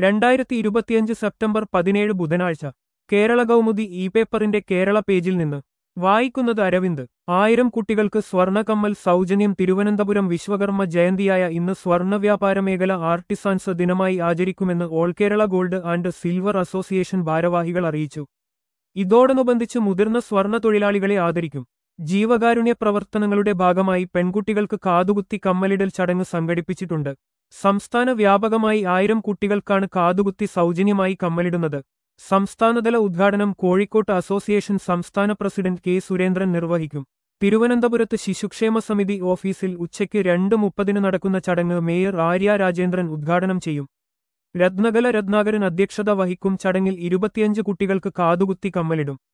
രണ്ടായിരത്തി ഇരുപത്തിയഞ്ച് സെപ്റ്റംബർ പതിനേഴ് ബുധനാഴ്ച കേരള കൗമുദി ഇ പേപ്പറിന്റെ കേരള പേജിൽ നിന്ന് വായിക്കുന്നത് അരവിന്ദ് ആയിരം കുട്ടികൾക്ക് സ്വർണകമ്മൽ സൗജന്യം തിരുവനന്തപുരം വിശ്വകർമ്മ ജയന്തിയായ ഇന്ന് സ്വർണ്ണ വ്യാപാര മേഖല ആർട്ടിസാൻസ് ദിനമായി ആചരിക്കുമെന്ന് all Kerala gold and silver association ഭാരവാഹികൾ അറിയിച്ചു ഇതോടനുബന്ധിച്ച് മുതിർന്ന സ്വർണ്ണ തൊഴിലാളികളെ ആദരിക്കും ജീവകാരുണ്യ പ്രവർത്തനങ്ങളുടെ ഭാഗമായി പെൺകുട്ടികൾക്ക് കാതുകുത്തി കമ്മലിടൽ ചടങ്ങ് സംഘടിപ്പിച്ചിട്ടുണ്ട് സംസ്ഥാന വ്യാപകമായി ആയിരം കുട്ടികൾക്കാണ് കാതുകുത്തി സൗജന്യമായി കമ്മലിടുന്നത് സംസ്ഥാനതല ഉദ്ഘാടനം കോഴിക്കോട്ട് അസോസിയേഷൻ സംസ്ഥാന പ്രസിഡന്റ് കെ സുരേന്ദ്രൻ നിർവഹിക്കും തിരുവനന്തപുരത്ത് ശിശുക്ഷേമ സമിതി ഓഫീസിൽ ഉച്ചയ്ക്ക് രണ്ട് മുപ്പതിന് നടക്കുന്ന ചടങ്ങ് മേയർ ആര്യ രാജേന്ദ്രൻ ഉദ്ഘാടനം ചെയ്യും രത്നകല രത്നാകരൻ അധ്യക്ഷത വഹിക്കും ചടങ്ങിൽ ഇരുപത്തിയഞ്ച് കുട്ടികൾക്ക് കാതുകുത്തി കമ്മലിടും